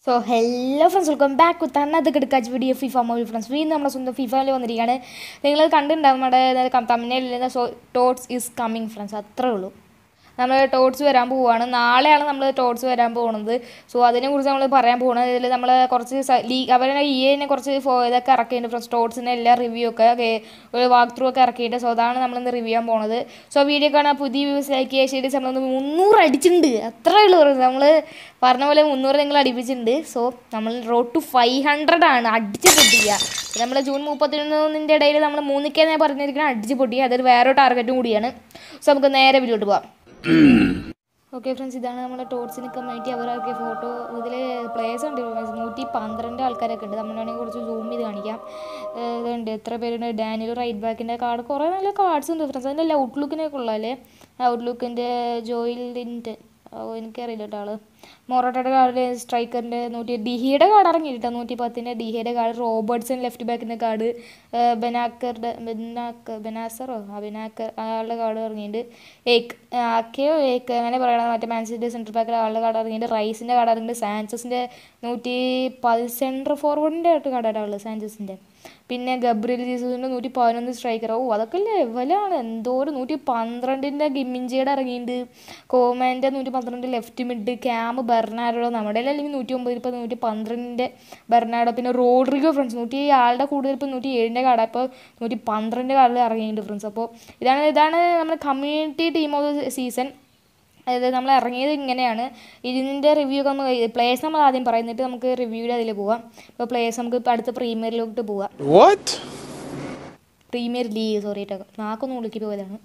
So hello friends welcome back with അന്നത്തെ കിടക്കാച്ച് video FIFA mobile friends വീണ്ടും നമ്മുടെ സ്വന്തം ഫിഫയിൽ വന്നിരിക്കുകയാണ് നിങ്ങൾ കണ്ടിട്ടുണ്ടാവും നമ്മുടെ തമിഴിൽ so TOTS is coming friends അത്രേ ഉള്ളൂ നമ്മൾ ടോട്ട്സ് വരാൻ പോവുകയാണ് നാളെയാണ് നമ്മൾ ടോട്ട്സ് വരാൻ പോകുന്നത് സോ അതിനെക്കുറിച്ച് നമ്മൾ പറയാൻ പോകുന്നത് ഇതിൽ നമ്മൾ കുറച്ച് ലീ അവരെ ഇ എനെ കുറച്ച് ഫോ ഇതൊക്കെ ഇറക്കിയിട്ടുണ്ട് ഫ്രണ്ട്സ് ടോട്ട്സിൻ്റെ എല്ലാ റിവ്യൂ ഒക്കെ ഒക്കെ ഒരു വാക്ക് ത്രൂ ഒക്കെ ഇറക്കിയിട്ട് സോ അതാണ് നമ്മളിന്ന് റിവ്യൂ ചെയ്യാൻ പോകുന്നത് സോ വീഡിയോ കാണാൻ പുതിയ വ്യൂസ് ലൈക്ക് ചെയ്യുക ശരി നമ്മളൊന്ന് മുന്നൂറ് അടിച്ചിട്ടുണ്ട് അത്രേ ഉള്ളൂ നമ്മൾ പറഞ്ഞ പോലെ മുന്നൂറ് നിങ്ങൾ അടിപ്പിച്ചിട്ടുണ്ട് സോ നമ്മൾ റോഡ് ടു ഫൈവ് ഹൺഡ്രഡ് ആണ് അടിച്ച് പൊട്ടിക്കുക നമ്മൾ ജൂൺ മുപ്പത്തിനൊന്നിൻ്റെ ഇടയിൽ നമ്മൾ മൂന്നിക്കേ ഞാൻ പറഞ്ഞിരിക്കുന്നത് അടിച്ച് പൊട്ടിക്കുക അതൊരു വേറെ ടാർഗറ്റും കൂടിയാണ് സോ നമുക്ക് നേരെ വീട്ടിലോട്ട് പോവാം ഓക്കെ ഫ്രണ്ട്സ് ഇതാണ് നമ്മുടെ ടോട്ട്സിന് കമ്മ്യൂണിറ്റി അവരൊക്കെ ഫോട്ടോ ഇതിൽ പ്ലേയേഴ്സ് ഉണ്ട് നൂറ്റി പന്ത്രണ്ട് ആൾക്കാരൊക്കെ ഉണ്ട് നമ്മൾ വേണമെങ്കിൽ കുറച്ച് സൂം ചെയ്ത് കാണിക്കാം ഏഹ് ഇതുണ്ട് എത്ര പേരുണ്ട് ഡാനിയൽ റൈറ്റ് ബാക്കിൻ്റെ കാർഡ് കുറേ നല്ല കാർഡ്സ് ഉണ്ട് ഫ്രണ്ട്സ് അതിൻ്റെ ഔട്ട്ലുക്കിനൊക്കെ ഉള്ളതല്ലേ ഔട്ട്ലുക്കിൻ്റെ ജോയിൽ ലിൻറ്റ് ഓ എനിക്കറിയില്ല കേട്ടോ ആള് മൊറോട്ടയുടെ കാർഡ് സ്ട്രൈക്കറിൻ്റെ നൂറ്റി ഡിഹിയുടെ കാർഡ് ഇറങ്ങിയിട്ടോ നൂറ്റി പത്തിൻ്റെ ഡിഹിയുടെ കാർഡ് റോബർട്ട്സൺ ലെഫ്റ്റ് ബാക്കിൻ്റെ കാർഡ് ബെനാക്കറുടെ ബെനാക്കർ ബെനാസറോ ആ ബെനാക്കർ അയാളുടെ കാർഡ് ഇറങ്ങിയിട്ടുണ്ട് ഏക്ക് ആക്കെയോ ഏക്ക് അങ്ങനെ പറയണത് മറ്റേ മാൻസിൻ്റെ സെൻട്രൽ ബാക്കിൽ ആളുടെ കാർഡ് ഇറങ്ങിയിട്ടുണ്ട് റൈസിൻ്റെ കാർഡ് ഇറങ്ങിയിട്ടുണ്ട് സാൻസസിൻ്റെ നൂറ്റി പതി സെൻട്രൽ ഫോർവേഡിൻ്റെ ആയിട്ട് കാർഡാണ് ഉള്ളത് സാൻസസിൻ്റെ പിന്നെ ഗബ്രിയൽ ജീസസിൻ്റെ നൂറ്റി പതിനൊന്ന് സ്ട്രൈക്കർ ഓ അതൊക്കെ ലെവലാണ് എന്തോ ഒരു നൂറ്റി പന്ത്രണ്ടിൻ്റെ ഗിമ്മിഞ്ചിയുടെ ഇറങ്ങിയിട്ടുണ്ട് കോമാൻ്റെ നൂറ്റി പന്ത്രണ്ട് ലെഫ്റ്റ് മിഡ് ക്യാം ബെർണാഡോ നമ്മുടെ അല്ലെങ്കിൽ നൂറ്റി ഒമ്പത് ഇപ്പോൾ നൂറ്റി പന്ത്രണ്ടിൻ്റെ ബെർണാഡോ പിന്നെ റോഡ്രിഗോ ഫ്രണ്ട്സ് നൂറ്റി ആളുടെ കൂടുതൽ ഇപ്പോൾ നൂറ്റി ഏഴിൻ്റെ കാർഡ് അപ്പോൾ നൂറ്റി പന്ത്രണ്ട് കാർഡിൽ ഇറങ്ങിയിട്ടുണ്ട് ഫ്രണ്ട്സ് അപ്പോൾ ഇതാണ് ഇതാണ് നമ്മുടെ community team of the season അതായത് നമ്മൾ ഇറങ്ങിയത് ഇങ്ങനെയാണ് ഇതിൻ്റെ റിവ്യൂ ഒക്കെ നമുക്ക് പ്ലേയേഴ്സ് നമ്മൾ ആദ്യം പറയുന്നിട്ട് നമുക്ക് റിവ്യൂയുടെ അതിൽ പോവാം ഇപ്പോൾ പ്ലേയേഴ്സ് നമുക്ക് ഇപ്പോൾ അടുത്ത പ്രീമിയറിലോട്ട് പോവാം What? പ്രീമിയർ ലീഗ് സോറി കേട്ടോ നാക്കൊന്ന് ഉളുക്കി പോയതാണ്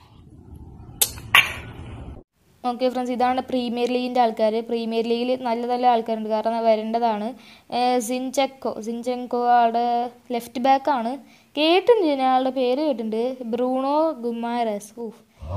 ഓക്കെ ഫ്രണ്ട്സ് ഇതാണ് പ്രീമിയർ ലീഗിൻ്റെ ആൾക്കാർ പ്രീമിയർ ലീഗിൽ നല്ല നല്ല ആൾക്കാരുണ്ട് കാരണം വരേണ്ടതാണ് സിൻചെക്കോ സിൻചെങ്കോ ആളുടെ ലെഫ്റ്റ് ബാക്കാണ് കേട്ടിട്ടുണ്ട് ഞാൻ ആളുടെ പേര് കേട്ടിട്ടുണ്ട് ബ്രൂണോ ഗുമാരസ് ഓ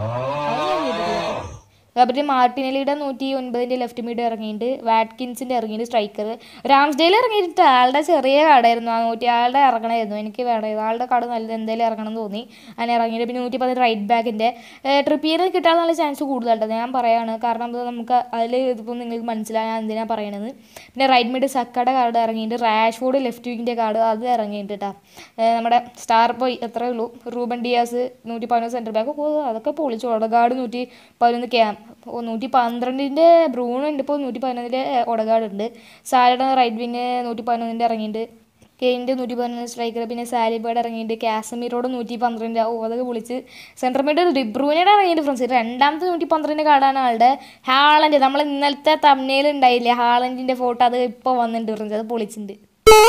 ഗബ്രി മാർട്ടിനലിയുടെ നൂറ്റി ഒൻപതിൻ്റെ ലെഫ്റ്റ് മിഡ് ഇറങ്ങിയിട്ടുണ്ട് വാറ്റ്കിൻസിൻ്റെ ഇറങ്ങിയിട്ട് സ്ട്രൈക്കർ രാംസ്ഡേൽ ഇറങ്ങിയിട്ട് ആളുടെ ചെറിയ കടയായിരുന്നു ആ നൂറ്റി ആളുടെ ഇറങ്ങണമായിരുന്നു എനിക്ക് വേണമായിരുന്നു ആളുടെ കട നല്ല എന്തായാലും ഇറങ്ങണം എന്ന് തോന്നി അങ്ങനെ ഇറങ്ങിയിട്ട് പിന്നെ നൂറ്റി പതിനെട്ട് റൈറ്റ് ബാക്കിൻ്റെ ട്രിപ്പിയർ കിട്ടാൻ നല്ല ചാൻസ് കൂടുതലുണ്ട് ഞാൻ പറയാണ് കാരണം ഇത് നമുക്ക് അതിൽ ഇതിപ്പോൾ നിങ്ങൾക്ക് മനസ്സിലായി ഞാൻ എന്തിനാണ് പറയണത് പിന്നെ റൈറ്റ് മിഡ് സക്കയുടെ കാർഡ് ഇറങ്ങിയിട്ടുണ്ട് റാഷ്ഫോർഡ് ലെഫ്റ്റ് വിങ്ങിൻ്റെ കാർഡ് അത് ഇറങ്ങിയിട്ടുണ്ട് കേട്ടോ നമ്മുടെ സ്റ്റാർ ബോയ് എത്രയേ ഉള്ളൂ റൂബൻ ഡിയാസ് നൂറ്റി പതിനൊന്ന് സെൻറ്റർ ബാക്ക് ഓ അതൊക്കെ പൊളിച്ചു ഒടഗാർഡ് നൂറ്റി പതിനൊന്ന് ക്യാം ഓ നൂറ്റി പന്ത്രണ്ടിൻ്റെ ബ്രൂണോ ഉണ്ട് ഇപ്പോൾ നൂറ്റി പതിനൊന്നിൻ്റെ ഒടഗാർഡ് ഉണ്ട് സാലയുടെ റൈറ്റ് വിങ് നൂറ്റി പതിനൊന്നിൻ്റെ ഇറങ്ങിയിട്ടുണ്ട് കെയിൻ്റെ നൂറ്റി പതിനൊന്ന് സ്ട്രൈക്കർ പിന്നെ സാലിബേഡ് ഇറങ്ങിയിട്ട് കാസമീറോട് നൂറ്റി പന്ത്രണ്ട് ഓ അതൊക്കെ വിളിച്ച് സെൻട്രൽ മിഡ് ഡിബ്രൂനയുടെ ഇറങ്ങിയിട്ട് ഫ്രണ്ട്സ് രണ്ടാമത്തെ നൂറ്റി പന്ത്രണ്ട് കാർഡാണ് ആളുടെ ഹാളൻഡ് നമ്മൾ ഇന്നലത്തെ തമ്നയിൽ ഉണ്ടായില്ലേ ഹാളൻഡിൻ്റെ ഫോട്ടോ അത് ഇപ്പോൾ വന്നിട്ടുണ്ട് ഫ്രണ്ട്സ് അത് പൊളിച്ചിട്ടുണ്ട്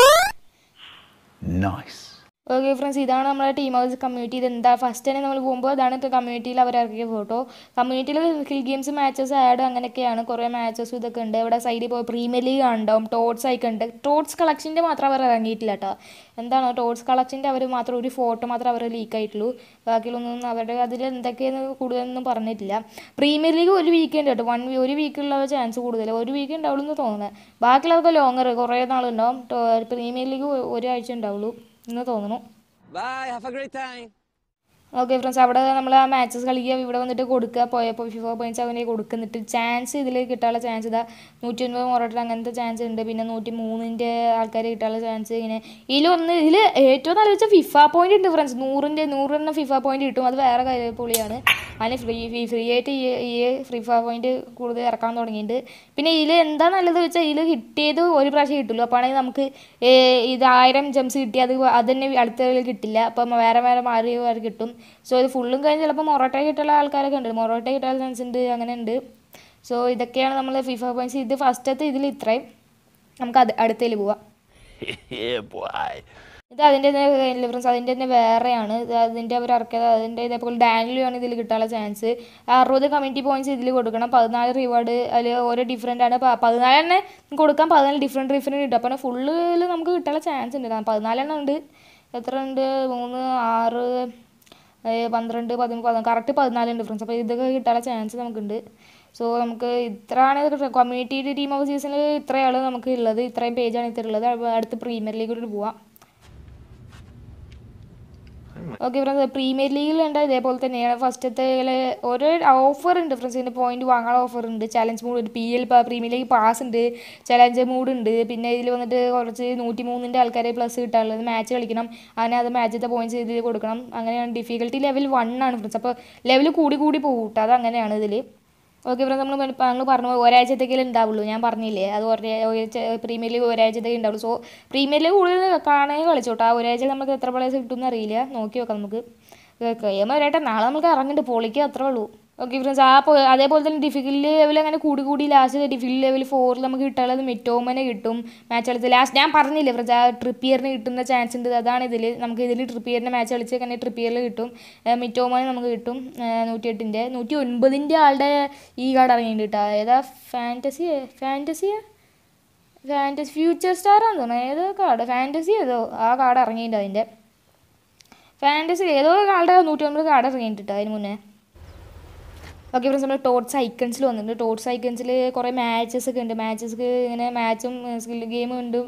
Nice. ഓക്കെ ഫ്രണ്ട്സ് ഇതാണ് നമ്മുടെ ടീം ഹൗസ് കമ്മ്യൂണിറ്റി ഇത് എന്താ ഫസ്റ്റ് തന്നെ നമ്മൾ പോകുമ്പോൾ അതാണ് കമ്മ്യൂണിറ്റിയിൽ അവർ ഇറക്കിയ ഫോട്ടോ കമ്മ്യൂണിറ്റിയിൽ ഹിൽ ഗെയിംസ് മാച്ചസ് ആഡ് അങ്ങനെയൊക്കെയാണ് കുറേ മാച്ചസ് ഇതൊക്കെ ഉണ്ട് ഇവിടെ സൈഡിൽ പോയി പ്രീമിയർ ലീഗ് ഉണ്ടാവും ടോട്ട്സ് ഒക്കെ ഉണ്ട് ടോട്ട്സ് കളക്ഷൻ്റെ മാത്രം അവർ ഇറങ്ങിയിട്ടില്ല കേട്ടോ എന്താണ് ടോട്ട്സ് കളക്ഷൻ്റെ അവർ മാത്രം ഒരു ഫോട്ടോ മാത്രം അവർ ലീക്ക് ആയിട്ടുള്ളൂ ബാക്കിയുള്ളൊന്നും അവരുടെ അതിൽ എന്തൊക്കെയെന്ന് കൂടുതലൊന്നും പറഞ്ഞിട്ടില്ല പ്രീമിയർ ലീഗ് ഒരു വീക്കെൻഡ് കേട്ടോ വൺ ഒരു വീക്കുള്ള ചാൻസ് കൂടുതൽ ഒരു വീക്ക് ഉണ്ടാവുള്ളൂ എന്ന് തോന്നുന്നത് ബാക്കിയുള്ളതൊക്കെ ലോങ്ങർ കുറേ നാളുണ്ടാവും പ്രീമിയർ ലീഗ് ഒരാഴ്ച ഉണ്ടാവുള്ളൂ എന്ന് തോന്നുന്നു Bye. Have a great time. Okay friends അവിടെ നമ്മൾ ആ മാച്ചസ് കളിക്കുക ഇവിടെ വന്നിട്ട് കൊടുക്കുക പോയപ്പോൾ ഫിഫ പോയിന്റ്സ് അവനെ കൊടുക്കുന്നിട്ട് ചാൻസ് ഇതിൽ കിട്ടാനുള്ള ചാൻസ് ഇതാ നൂറ്റി ഒൻപത് മൊറോട്ടിൽ അങ്ങനത്തെ ചാൻസ് ഉണ്ട് പിന്നെ നൂറ്റി മൂന്നിൻ്റെ ആൾക്കാർ കിട്ടാനുള്ള ചാൻസ് ഇങ്ങനെ ഇതിലൊന്ന് ഇതിൽ ഏറ്റവും നല്ല വെച്ചാൽ ഫിഫ പോയിന്റ് ഉണ്ട് ഫ്രണ്ട്സ് നൂറിൻ്റെ നൂറ് തന്നെ ഫിഫ പോയിന്റ് കിട്ടും അത് വേറെ കാര്യം പൊളിയാണ് അതിന് ഫ്രീ ഫ്രീ ആയിട്ട് ഈ ഈ ഫിഫ പോയിന്റ് കൂടുതൽ ഇറക്കാൻ തുടങ്ങിയിട്ടുണ്ട് പിന്നെ ഇതിൽ എന്താ നല്ലത് വെച്ചാൽ ഇതിൽ കിട്ടിയത് ഒരു പ്രാവശ്യം കിട്ടുള്ളൂ അപ്പോൾ ആണെങ്കിൽ നമുക്ക് ഏ, ഇത് ആയിരം ജംസ് കിട്ടി അത് അത് തന്നെ അടുത്ത കളി കിട്ടില്ല അപ്പം വേറെ വേറെ മാറി വേറെ കിട്ടും സോ ഇത് ഫുള്ളും കഴിഞ്ഞ് ചിലപ്പോൾ മൊറോട്ട കിട്ടുള്ള ആൾക്കാരൊക്കെ ഉണ്ട് മൊറോട്ട കിട്ടാനുള്ള ചാൻസ് ഉണ്ട് അങ്ങനെ ഉണ്ട് സോ ഇതൊക്കെയാണ് നമ്മൾ ഫിഫ പോയിന്റ്സ് ഇത് ഫസ്റ്റത്തെ ഇതിൽ ഇത്രയും നമുക്ക് അത് അടുത്തതിൽ പോവാം yeah, boy. ഇത് അതിൻ്റെ തന്നെ ഫ്രണ്ട്സ് അതിൻ്റെ തന്നെ വേറെയാണ് ഇത് അതിൻ്റെ അവർ ഇറക്കിയത് അതിൻ്റെ ഇതേപോലെ ഡാനിലാണ് ഇതിൽ കിട്ടാനുള്ള ചാൻസ് അറുപത് കമ്മ്യൂണിറ്റി പോയിന്റ്സ് ഇതിൽ കൊടുക്കണം പതിനാല് റിവാർഡ് അതിൽ ഓരോ ഡിഫറെൻ്റ് ആണ് പ- പതിനാല് തന്നെ കൊടുക്കാം പതിനാല് ഡിഫറെൻറ്റ് ഡിഫറെൻറ്റ് കിട്ടും അപ്പോൾ ഫുള്ളിൽ നമുക്ക് കിട്ടാനുള്ള ചാൻസ് ഉണ്ട് കാരണം പതിനാലെണ്ണം ഉണ്ട് എത്ര ഉണ്ട് മൂന്ന് ആറ് ഏഹ് പന്ത്രണ്ട് പതിമൂന്ന് പതിനാല് കറക്റ്റ് പതിനാലുണ്ട് ഫ്രണ്ട്സ് അപ്പോൾ ഇതൊക്കെ കിട്ടാനുള്ള ചാൻസ് നമുക്കുണ്ട് സോ നമുക്ക് ഇത്രയാണ് കമ്മ്യൂണിറ്റി ടീം ഓഫ് സീസണിൽ ഇത്രയാണ് നമുക്ക് ഉള്ളത് ഇത്രയും പേജാണ് ഇത്ര ഉള്ളത് അടുത്ത് പ്രീമിയർ ലീഗിലോട്ട് പോവാം ഓക്കെ ഫ്രണ്ട്സ് പ്രീമിയർ ലീഗിലുണ്ട് ഇതേപോലെ തന്നെയാണ് ഫസ്റ്റത്തെ ഓരോ ഓഫർ ഉണ്ട് ഫ്രണ്ട്സ് ഇതിൻ്റെ പോയിന്റ് വാങ്ങാനുള്ള ഓഫർ ഉണ്ട് ചലഞ്ച് മൂഡ് ഉണ്ട് P L premier league pass ഉണ്ട് ചലഞ്ച് മൂഡ് ഉണ്ട് പിന്നെ ഇതിൽ വന്നിട്ട് കുറച്ച് നൂറ്റി മൂന്നിൻ്റെ ആൾക്കാരെ പ്ലസ് കിട്ടാനുള്ളത് മാച്ച് കളിക്കണം അങ്ങനെ അത് മാച്ചത്തെ പോയിന്റ്സ് ഇതിൽ കൊടുക്കണം അങ്ങനെയാണ് ഡിഫിക്കൽട്ടി ലെവൽ വൺ ആണ് ഫ്രണ്ട്സ് അപ്പോൾ ലെവൽ കൂടി കൂടി പോകും കേട്ടോ അത് അങ്ങനെയാണ് ഇതിൽ ഓക്കെ ഫ്രണ്ട്സ് നമ്മൾ ഞങ്ങൾ പറഞ്ഞു ഒരാഴ്ചത്തേക്കേ ഉണ്ടാവുള്ളൂ ഞാൻ പറഞ്ഞില്ലേ അത് ഒരേ പ്രീമിയർ ലീഗ് ഒരാഴ്ചത്തേക്ക് ഉണ്ടാവുള്ളൂ സോ പ്രീമിയർ ലീഗ് കൂടുതൽ കാണാൻ കളിച്ചോട്ടോ ആ ഒരാഴ്ച നമുക്ക് എത്ര പ്ലേസ് കിട്ടുമെന്ന് അറിയില്ല നോക്കി നോക്കാം നമുക്ക് കഴിയുമ്പോൾ വരട്ടെ നാളെ നമുക്ക് ഇറങ്ങിയിട്ട് പൊളിക്കുക അത്രേ ഉള്ളൂ ഓക്കെ ഫ്രണ്ട്സ് ആ പോ- അതേപോലെ തന്നെ ഡിഫിക്കൽട്ട് ലെവൽ അങ്ങനെ കൂടി കൂടി ലാസ്റ്റ് ഡിഫിക്കൽട്ട് ലെവൽ ഫോറിൽ നമുക്ക് കിട്ടാനുള്ളത് മിറ്റോമനെ കിട്ടും മാച്ച് കളിച്ച് ലാസ്റ്റ് ഞാൻ പറഞ്ഞില്ലേ ഫ്രണ്ട്സ് ആ ട്രിപ്പിയറിന് കിട്ടുന്ന ചാൻസ് ഉണ്ട് അതാണ് ഇതിൽ നമുക്ക് ഇതിൽ ട്രിപ്പിയറിൻ്റെ മാച്ച് കളിച്ച് തന്നെ ട്രിപ്പിയറിൽ കിട്ടും മിറ്റോമനെ നമുക്ക് കിട്ടും നൂറ്റിയെട്ടിൻ്റെ നൂറ്റി ഒൻപതിൻ്റെ ആളുടെ ഈ കാർഡ് ഇറങ്ങിയിട്ടുണ്ട് കേട്ടോ ഏതാ fantasy fantasy fantasy future star ആണെന്ന് തോന്നുന്നു ഏതോ കാർഡ് ഫാൻറ്റസി ഏതോ ആ കാർഡ് ഇറങ്ങിയിട്ടുണ്ട് അതിൻ്റെ ഫാൻറ്റസി ഏതോ കാർഡ് നൂറ്റി ഒൻപത് കാർഡ് ഇറങ്ങിയിട്ടുണ്ട് അതിന് മുന്നേ ഓക്കെ ഫ്രണ്ട്സ് നമ്മൾ ടോട്ട്സ് ഐക്കൺസിൽ വന്നിട്ടുണ്ട് ടോട്ട്സ് ഐക്കൺസിൽ കുറേ മാച്ചസ് ഒക്കെ ഉണ്ട് മാച്ചസ് ഇങ്ങനെ മാച്ചും സ്കിൽ ഗെയിമും ഉണ്ട്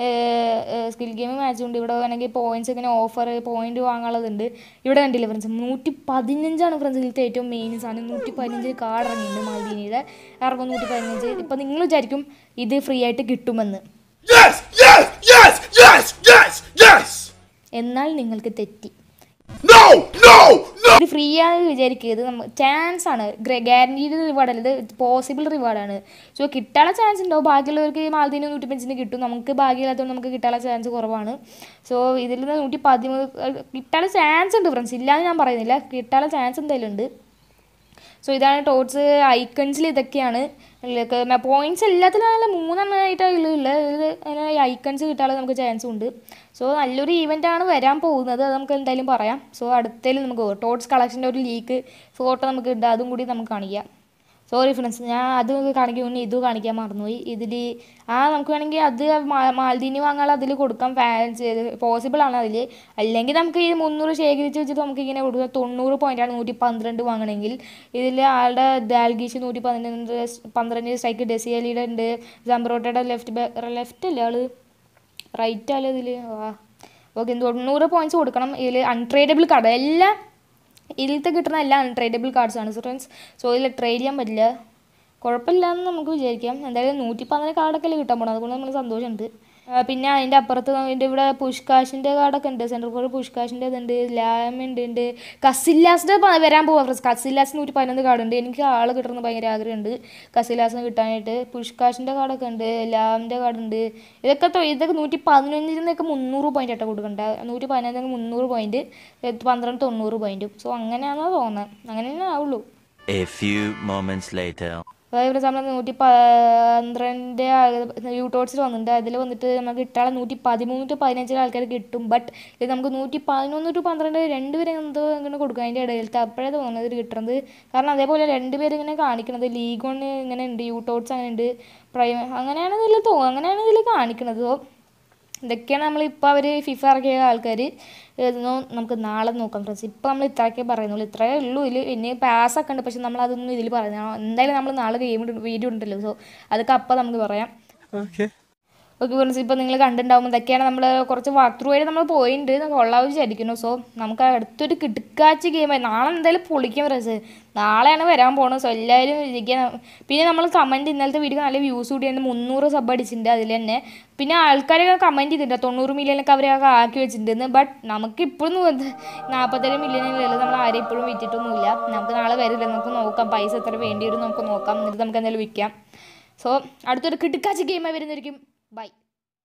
സ്കിൽ ഗെയിമും മാച്ചും ഉണ്ട് ഇവിടെ വേണമെങ്കിൽ പോയിന്റ്സ് ഇങ്ങനെ ഓഫർ പോയിന്റ് വാങ്ങാനുള്ളതുണ്ട് ഇവിടെ കണ്ടില്ല ഫ്രണ്ട്സ് നൂറ്റി പതിനഞ്ചാണ് ഫ്രണ്ട്സ് ഇതിലത്തെ ഏറ്റവും മെയിൻ സാധനം നൂറ്റി പതിനഞ്ച് കാർഡ് ഇറങ്ങിയിട്ടുണ്ട് മാൽദീനിയുടെ ഇറങ്ങും നൂറ്റി പതിനഞ്ച് ഇപ്പം നിങ്ങൾ വിചാരിക്കും ഇത് ഫ്രീ ആയിട്ട് കിട്ടുമെന്ന് Yes! Yes! Yes! Yes! Yes! Yes! എന്നാൽ നിങ്ങൾക്ക് തെറ്റി No! No! No! ഇത് ഫ്രീ ആണെന്ന് വിചാരിക്കുക ഇത് നമ്മ ചാൻസ് ആണ് ഗ്യാരണ്ടീഡ് റിവാർഡ് അല്ല ഇത് പോസിബിൾ റിവാർഡാണ് സോ കിട്ടാനുള്ള ചാൻസ് ഉണ്ടാവും ബാക്കിയുള്ളവർക്ക് മാലത്തിന് നൂറ്റിപ്പഞ്ചിന് കിട്ടും നമുക്ക് ഭാഗ്യമില്ലാത്തതുകൊണ്ട് നമുക്ക് കിട്ടാനുള്ള ചാൻസ് കുറവാണ് സോ ഇതിൽ നിന്ന് നൂറ്റി പതിമൂന്ന് കിട്ടാനുള്ള ചാൻസ് ഉണ്ട് ഫ്രണ്ട്സ് ഇല്ലാന്ന് ഞാൻ പറയുന്നില്ല കിട്ടാനുള്ള ചാൻസ് എന്തായാലും ഉണ്ട് സോ ഇതാണ് ടോട്ട്സ് ഐക്കൺസിൽ ഇതൊക്കെയാണ് പോയിന്റ്സ് എല്ലാത്തിലും നല്ല മൂന്നെണ്ണമായിട്ടാണ് ഉള്ളത് ഇത് അങ്ങനെ ഐക്കൺസ് കിട്ടാനുള്ള നമുക്ക് ചാൻസും ഉണ്ട് സോ നല്ലൊരു ഈവൻ്റ് ആണ് വരാൻ പോകുന്നത് അത് നമുക്ക് എന്തായാലും പറയാം സോ അടുത്തതിൽ നമുക്ക് ടോട്ട്സ് കളക്ഷൻ്റെ ഒരു ലീക്ക് ഫോട്ടോ നമുക്ക് ഇടാം അതും കൂടി നമുക്ക് കാണിക്കാം സോറി ഫ്രണ്ട്സ് ഞാൻ അത് കാണിക്കും മുന്നേ ഇത് കാണിക്കാൻ മറന്നുപോയി ഇതിൽ ആ നമുക്ക് വേണമെങ്കിൽ അത് മാ- മാൽദീനി വാങ്ങാൻ അതിൽ കൊടുക്കാം ഫാൻസ് പോസിബിൾ ആണ് അതിൽ അല്ലെങ്കിൽ നമുക്ക് ഈ മുന്നൂറ് ശേഖരിച്ച് വെച്ചിട്ട് നമുക്ക് ഇങ്ങനെ കൊടുക്കാം തൊണ്ണൂറ് പോയിൻ്റാണ് നൂറ്റി പന്ത്രണ്ട് വാങ്ങണമെങ്കിൽ ഇതിൽ ആളുടെ ദാൽഗീഷ് നൂറ്റി പന്ത്രണ്ട് പന്ത്രണ്ട് സ്ട്രൈക്ക് ഡെസിയലിയുടെ ഉണ്ട് ജംബ്രോട്ടയുടെ ലെഫ്റ്റ് ലെഫ്റ്റ് അല്ലേ ആള് റൈറ്റ് അല്ലേ ഇതിൽ ആ ഓക്കെ തൊണ്ണൂറ് പോയിന്റ്സ് കൊടുക്കണം ഇതിൽ അൺട്രേഡബിൾ കാർഡ് എല്ലാം ഇതിലത്തെ കിട്ടുന്ന എല്ലാം അൺട്രേഡബിൾ കാർഡ്സ് ആണ് സോ ഫ്രണ്ട്സ് സോ ഇതിൽ ട്രേഡ് ചെയ്യാൻ പറ്റില്ല കുഴപ്പമില്ല എന്ന് നമുക്ക് വിചാരിക്കാം എന്തായാലും നൂറ്റി പതിനാല് കാർഡൊക്കെ അല്ലേ കിട്ടാൻ പോകണം അതുകൊണ്ട് നമുക്ക് സന്തോഷമുണ്ട് ആ, പിന്നെ അതിൻ്റെ അപ്പുറത്ത് അതിൻ്റെ ഇവിടെ പുഷ്കാഷിൻ്റെ കാർഡൊക്കെ ഉണ്ട് സെൻട്രൽ ഫോർ പുഷ്കാഷിൻ്റെ ഇതുണ്ട് ലാമിൻ്റെ ഉണ്ട് കസില്ലാസിൻ്റെ വരാൻ പോവാം ഫ്രണ്ട്സ് കസില്ലാസ് നൂറ്റി പതിനൊന്ന് കാർഡ് ഉണ്ട് എനിക്ക് ആൾ കിട്ടണമെന്ന് ഭയങ്കര ആഗ്രഹമുണ്ട് കസില്ലാസിന് കിട്ടാനായിട്ട് പുഷ്കാഷിൻ്റെ കാർഡൊക്കെ ഉണ്ട് ലാമിൻ്റെ കാർഡ് ഉണ്ട് ഇതൊക്കെ തൊ- ഇതൊക്കെ നൂറ്റി പതിനഞ്ചിനൊക്കെ മുന്നൂറ് പോയിന്റ് ആയിട്ട് കൊടുക്കണ്ട നൂറ്റി പതിനഞ്ചിന് മുന്നൂറ് പോയിന്റ് പന്ത്രണ്ട് തൊണ്ണൂറ് പോയിന്റും സോ അങ്ങനെയാണെന്നാണ് തോന്നുന്നത് അങ്ങനെ തന്നെ ആവുള്ളൂ A few moments later. അതായത് നമ്മൾ നൂറ്റി പന്ത്രണ്ട് യൂട്ടോട്സിൽ വന്നിട്ടുണ്ട് അതിൽ വന്നിട്ട് നമുക്ക് കിട്ടാനുള്ള നൂറ്റി പതിമൂന്ന് ടു പതിനഞ്ചിൽ ആൾക്കാർ കിട്ടും ബട്ട് ഇത് നമുക്ക് നൂറ്റി പതിനൊന്ന് ടു പന്ത്രണ്ട് രണ്ടുപേരെ എന്തോ ഇങ്ങനെ കൊടുക്കും അതിൻ്റെ ഇടയിലത്തെ അപ്പോഴേ തോന്നുന്നത് ഇത് കിട്ടുന്നത് കാരണം അതേപോലെ രണ്ടുപേരും ഇങ്ങനെ കാണിക്കണത് ലീഗ് വൺ ഇങ്ങനെ ഉണ്ട് യൂട്ടോട്സ് അങ്ങനെ ഉണ്ട് പ്രൈം അങ്ങനെയാണ് ഇതിൽ തോ അങ്ങനെയാണ് ഇതിൽ കാണിക്കണത് സോ ഇതൊക്കെയാണ് നമ്മളിപ്പോൾ അവർ ഫിഫ ഇറക്കിയ ആൾക്കാർ ഇതൊന്നും നമുക്ക് നാളെ നോക്കാം ഫ്രണ്ട്സ് ഇപ്പോൾ നമ്മൾ ഇത്രയൊക്കെ പറയുന്നുള്ളൂ ഇത്രയേ ഉള്ളൂ ഇതിൽ പിന്നെ പാസ്സൊക്കെ ഉണ്ട് പക്ഷെ നമ്മൾ അതൊന്നും ഇതിൽ പറയുന്നത് എന്തായാലും നമ്മൾ നാളെ ഗെയിം വീഡിയോ ഉണ്ടല്ലോ സോ അതൊക്കെ അപ്പോൾ നമുക്ക് പറയാം ഓക്കെ ഫ്രണ്ട്സ് ഇപ്പോൾ നിങ്ങൾ കണ്ടിട്ടുണ്ടാവും ഇതൊക്കെയാണ് നമ്മൾ കുറച്ച് വാക്ക് ത്രൂ ആയിട്ട് നമ്മൾ പോയിട്ടുണ്ട് കൊള്ളാവ് വിചാരിക്കുന്നു സോ നമുക്ക് അടുത്തൊരു കിടുക്കാച്ച ഗെയിമായി നാളെ എന്തായാലും പൊളിക്കും ഫ്രണ്ട്സ് നാളെയാണ് വരാൻ പോകുന്നത് സോ എല്ലാവരും ഇരിക്കാൻ പിന്നെ നമ്മൾ കമൻറ്റ് ഇന്നലത്തെ വീഡിയോ നല്ല വ്യൂസ് കൂടിയുണ്ട് മുന്നൂറ് സബ് അടിച്ചിട്ടുണ്ട് അതിൽ തന്നെ പിന്നെ ആൾക്കാരൊക്കെ കമൻറ്റ് ചെയ്തിട്ടുണ്ട് തൊണ്ണൂറ് മില്യനൊക്കെ അവരൊക്കെ ആക്കി വെച്ചിട്ടുണ്ട് ബട്ട് നമുക്ക് ഇപ്പോഴും നാൽപ്പത്തേഴ് മില്യണിലല്ല നമ്മൾ ആരെയും ഇപ്പോഴും വിറ്റിട്ടൊന്നുമില്ല നമുക്ക് നാളെ വരില്ല നമുക്ക് നോക്കാം പൈസ എത്ര വേണ്ടി വരും നമുക്ക് നോക്കാം എന്നിട്ട് നമുക്ക് എന്തായാലും വിൽക്കാം സോ അടുത്തൊരു കിടുക്കാച്ച ഗെയിമായി വരുന്നതായിരിക്കും ബൈ